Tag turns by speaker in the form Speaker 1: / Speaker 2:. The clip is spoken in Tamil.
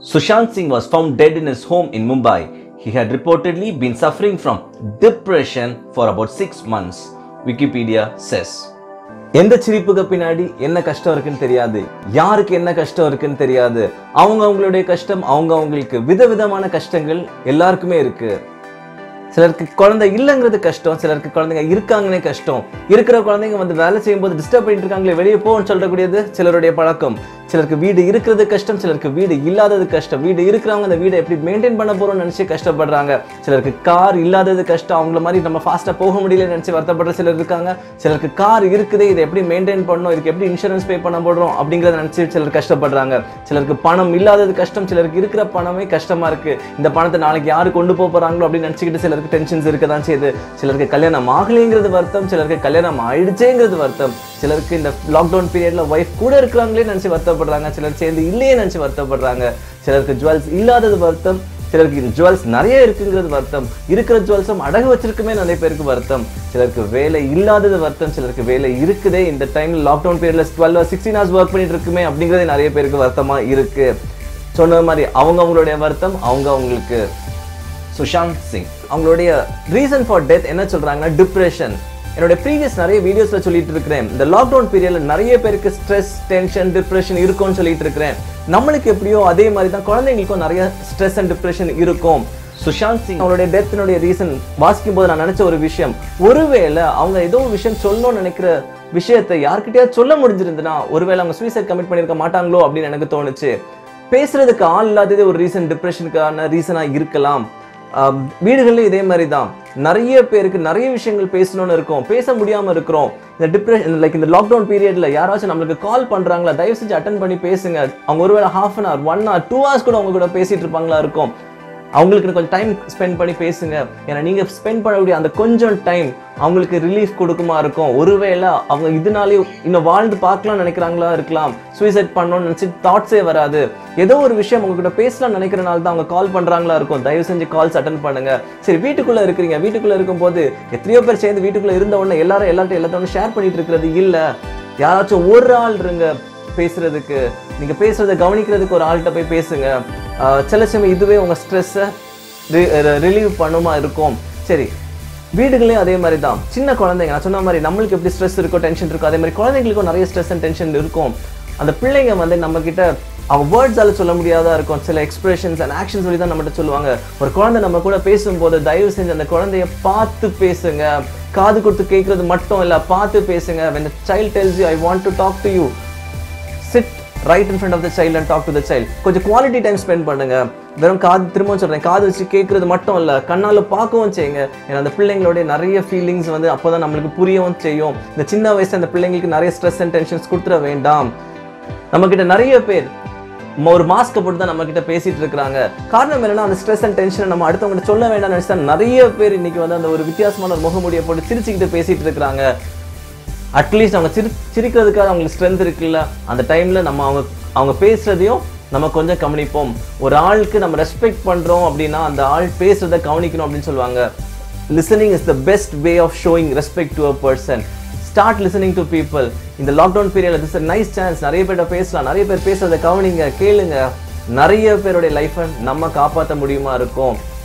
Speaker 1: Sushant Singh was found dead in his home in Mumbai. He had reportedly been suffering from depression for about six months, Wikipedia says. எந்த சிரிப்புக்கு பின்னாடி என்ன கஷ்டம் இருக்குன்னு தெரியாது யாருக்கு என்ன கஷ்டம் இருக்குன்னு தெரியாது அவங்க அவங்களுடைய கஷ்டம் அவங்க அவங்களுக்கு விதவிதமான கஷ்டங்கள் எல்லாருக்குமே இருக்கு சிலருக்கு குழந்தை இல்லைங்கிறது கஷ்டம் சிலருக்கு குழந்தைங்க இருக்காங்கன்னே கஷ்டம் இருக்கிற குழந்தைங்க வந்து வேலை செய்யும்போது டிஸ்டர்ப் பண்ணிட்டு இருக்காங்களே வெளியே போன்னு சொல்லக்கூடியது சிலருடைய பழக்கம் சிலருக்கு வீடு இருக்கிறது கஷ்டம் சிலருக்கு வீடு இல்லாதது கஷ்டம் வீடு இருக்கிறவங்க அந்த வீடை எப்படி மெயின்டைன் பண்ண போறோம்னு நினைச்சு கஷ்டப்படுறாங்க சிலருக்கு கார் இல்லாதது கஷ்டம் அவங்கள மாதிரி நம்ம ஃபாஸ்ட்டாக போக முடியலன்னு நினைச்சு வருத்தப்படுற சிலர் இருக்காங்க சிலருக்கு கார் இருக்குது இதை எப்படி மெயின்டைன் பண்ணணும் இதுக்கு எப்படி இன்சூரன்ஸ் பே பண்ண போடுறோம் அப்படிங்கிறத நினைச்சு சிலர் கஷ்டப்படுறாங்க சிலருக்கு பணம் இல்லாதது கஷ்டம் சிலருக்கு இருக்கிற பணமே கஷ்டமா இருக்கு இந்த பணத்தை நாளைக்கு யாரு கொண்டு போக போறாங்களோ அப்படின்னு நினைச்சுக்கிட்டு சிலருக்கு டென்ஷன்ஸ் இருக்க தான் செய்யுது சிலருக்கு கல்யாணம் ஆகலைங்கிறது வருத்தம் சிலருக்கு கல்யாணம் ஆயிடுச்சேங்கிறது வருத்தம் சிலருக்கு இந்த லாக்டவுன் பீரியட்ல ஒய்ஃப் கூட இருக்கிறாங்களே நினைச்சு வருத்தப்படுறாங்க சிலர் சேர்ந்து இல்லையே நினைச்சு வருத்தப்படுறாங்க சிலருக்கு ஜுவல்ஸ் இல்லாதது வருத்தம் சிலருக்கு இது ஜுவல்ஸ் நிறைய இருக்குங்கிறது வருத்தம் இருக்கிற ஜுவல்ஸும் அடகு வச்சிருக்குமே நிறைய பேருக்கு வருத்தம் சிலருக்கு வேலை இல்லாதது வருத்தம் சிலருக்கு வேலை இருக்குதே இந்த டைம்ல லாக்டவுன் பீரியட்ல டுவெல் சிக்ஸ்டீன் ஹவர்ஸ் ஒர்க் பண்ணிட்டு இருக்குமே அப்படிங்கிறதே நிறைய பேருக்கு வருத்தமா இருக்கு சொன்ன மாதிரி அவங்க அவங்களுடைய வருத்தம் அவங்க அவங்களுக்கு சுஷாந்த் சிங் அவங்களுடைய ரீசன் ஃபார் டெத் என்ன சொல்றாங்கன்னா டிப்ரெஷன் என்னோட ப்ரீவியஸ் நிறைய வீடியோஸ்ல சொல்லிட்டு இருக்கிறேன் இந்த லாக்டவுன் பீரியட்ல நிறைய பேருக்கு ஸ்ட்ரெஸ் டென்ஷன் டிப்ரெஷன் இருக்கும்னு சொல்லிட்டு இருக்கிறேன் நம்மளுக்கு எப்படியோ அதே மாதிரி தான் குழந்தைங்களுக்கும் நிறைய ஸ்ட்ரெஸ் அண்ட் டிப்ரெஷன் இருக்கும் சுஷாந்த் சிங் அவங்களுடைய டெத்தினுடைய ரீசன் வாசிக்கும் போது நான் நினைச்ச ஒரு விஷயம் ஒருவேளை அவங்க ஏதோ ஒரு விஷயம் சொல்லணும்னு நினைக்கிற விஷயத்தை யார்கிட்டயாவது சொல்ல முடிஞ்சிருந்துன்னா ஒருவேளை அவங்க சூசைட் கமிட் பண்ணியிருக்க மாட்டாங்களோ அப்படின்னு எனக்கு தோணுச்சு பேசுறதுக்கு ஆள் இல்லாததே ஒரு ரீசன் டிப்ரெஷனுக்கான ரீசனா இருக்கலாம் ஆம், வீடுகள்லயும் இதே மாதிரி தான் நிறைய பேருக்கு நிறைய விஷயங்கள் பேசணும்னு இருக்கும் பேச முடியாம இருக்கிறோம் இந்த டிப்ரெஷன் லைக் இந்த லாக்டவுன் பீரியட்ல யாராச்சும் நம்மளுக்கு கால் பண்றாங்களா தயவு செஞ்சு அட்டன் பண்ணி பேசுங்க அவங்க ஒருவேளை half an hour one hour two hours கூட அவங்க கூட பேசிட்டு இருப்பாங்களா இருக்கும் அவங்களுக்கு கொஞ்சம் டைம் ஸ்பெண்ட் பண்ணி பேசுங்க ஏன்னா நீங்க ஸ்பெண்ட் பண்ணக்கூடிய அந்த கொஞ்சம் டைம் அவங்களுக்கு ரிலீஃப் கொடுக்குமா இருக்கும் ஒருவேளை அவங்க இதனாலே இன்னும் வாழ்ந்து பார்க்கலாம்னு நினைக்கிறாங்களா இருக்கலாம் சூசைட் பண்ணணும்னு நினைச்சு தாட்ஸே வராது ஏதோ ஒரு விஷயம் உங்ககிட்ட பேசலாம் நினைக்கிறனால தான் அவங்க கால் பண்றாங்களா இருக்கும் தயவு செஞ்சு கால்ஸ் அட்டன் பண்ணுங்க சரி வீட்டுக்குள்ள இருக்கிறீங்க வீட்டுக்குள்ள இருக்கும்போது எத்தனையோ பேர் சேர்ந்து வீட்டுக்குள்ள இருந்த உடனே எல்லாரும் எல்லார்ட்டும் எல்லாத்தையும் ஷேர் பண்ணிட்டு இருக்கிறது இல்ல யாராச்சும் ஒரு ஆள் இருங்க பேசுறதுக்கு நீங்க பேசுறதை கவனிக்கிறதுக்கு ஒரு ஆள்கிட்ட போய் பேசுங்க ஆஹ் சில சமயம் இதுவே உங்க ஸ்ட்ரெஸ்ஸை ரிலீவ் பண்ணுமா இருக்கும் சரி வீடுகளையும் அதே மாதிரி தான் சின்ன குழந்தைங்க நான் சொன்ன மாதிரி நம்மளுக்கு எப்படி ஸ்ட்ரெஸ் இருக்கோ டென்ஷன் இருக்கோ அதே மாதிரி குழந்தைங்களுக்கும் நிறைய ஸ்ட்ரெஸ் அண்ட் டென்ஷன் இருக்கும் அந்த பிள்ளைங்க வந்து நம்ம கிட்ட அவங்க வேர்ட்ஸால சொல்ல முடியாதா இருக்கும் சில எக்ஸ்பிரஷன்ஸ் அண்ட் ஆக்ஷன் சொல்லி தான் நம்மகிட்ட சொல்லுவாங்க ஒரு குழந்தை நம்ம கூட பேசும்போது தயவு செஞ்சு அந்த குழந்தைய பார்த்து பேசுங்க காது கொடுத்து கேட்கறது மட்டும் இல்ல பார்த்து பேசுங்க when the child tells you i want to talk to you sit right in front of the child and talk to the child கொஞ்சம் குவாலிட்டி டைம் ஸ்பெண்ட் பண்ணுங்க வெறும் காது திரும்பவும் சொல்றேன் காது வச்சு கேட்கறது மட்டும் இல்ல கண்ணால பார்க்கவும் செய்யுங்க ஏன்னா அந்த பிள்ளைங்களுடைய நிறைய ஃபீலிங்ஸ் வந்து அப்பதான் நம்மளுக்கு புரியவும் செய்யும் இந்த சின்ன வயசுல அந்த பிள்ளைங்களுக்கு நிறைய ஸ்ட்ரெஸ் அண்ட் டென்ஷன்ஸ் கொடுத்துட வேண்டாம் நம்ம கிட்ட நிறைய பேர் ம- ஒரு மாஸ்க்கை போட்டு தான் நம்ம கிட்ட பேசிட்டு இருக்காங்க காரணம் என்னன்னா அந்த ஸ்ட்ரெஸ் அண்ட் டென்ஷனை நம்ம அடுத்தவங்க சொல்ல வேண்டாம்னு நினைச்சா நிறைய பேர் இன்னைக்கு வந்து அந்த ஒரு வித்தியாசமான ஒரு முகமுடியை போட்டு சிரிச்சுக்கிட்டு பேசிட்டு இருக்கிறாங்க அட்லீஸ்ட் அவங்க சிரி சிரிக்கிறதுக்காக அவங்களுக்கு ஸ்ட்ரென்த் இருக்குல்ல அந்த டைம்ல நம்ம அவங்க அவங்க பேசுறதையும் நம்ம கொஞ்சம் கவனிப்போம் ஒரு ஆளுக்கு நம்ம ரெஸ்பெக்ட் பண்றோம் அப்படின்னா அந்த ஆள் பேசுறதை கவனிக்கணும் அப்படின்னு சொல்லுவாங்க listening is the best way of showing respect to a person start listening to people இந்த லாக்டவுன் பீரியட்ல திஸ் நைஸ் சான்ஸ் நிறைய பேர்ட்ட பேசலாம் நிறைய பேர் பேசுறதை கவனிங்க கேளுங்க நிறைய பேருடைய லைஃப்பை நம்ம காப்பாற்ற முடியுமா இருக்கும்